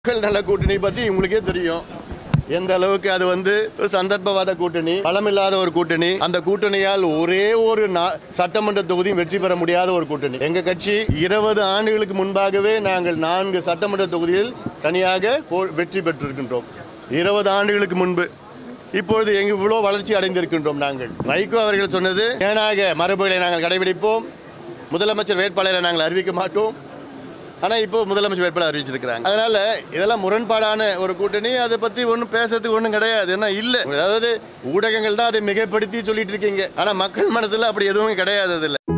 மக்கள் நல கூட்டணி பத்தி உங்களுக்கே தெரியும் எந்த அளவுக்கு அது வந்து ஒரு சந்தர்ப்பவாத கூட்டணி பலமில்லாத ஒரு கூட்டணி அந்த கூட்டணியால் ஒரே ஒரு நா- சட்டமன்ற தொகுதியும் வெற்றி பெற முடியாத ஒரு கூட்டணி எங்க கட்சி இருபது ஆண்டுகளுக்கு முன்பாகவே நாங்கள் நான்கு சட்டமன்ற தொகுதியில் தனியாக போ- வெற்றி பெற்றிருக்கின்றோம் இருபது ஆண்டுகளுக்கு முன்பு இப்பொழுது எங்க இவ்வளோ வளர்ச்சி அடைந்திருக்கின்றோம் நாங்கள் வைகோ அவர்கள் சொன்னது ஏனாக மரபுகளை நாங்கள் கடைபிடிப்போம் முதலமைச்சர் வேட்பாளரை நாங்கள் அறிவிக்க மாட்டோம் ஆனால் இப்போ முதலமைச்சர் வேட்பாளர் அறிவிச்சிருக்கிறாங்க அதனால இதெல்லாம் முரண்பாடான ஒரு கூட்டணி அதை பற்றி ஒன்றும் பேசுறதுக்கு ஒன்றும் கிடையாது என்ன இல்லை அதாவது ஊடகங்கள் தான் அதை மிகைப்படுத்தி சொல்லிட்டு இருக்கீங்க ஆனால் மக்கள் மனசுல அப்படி எதுவும் கிடையாது அதில்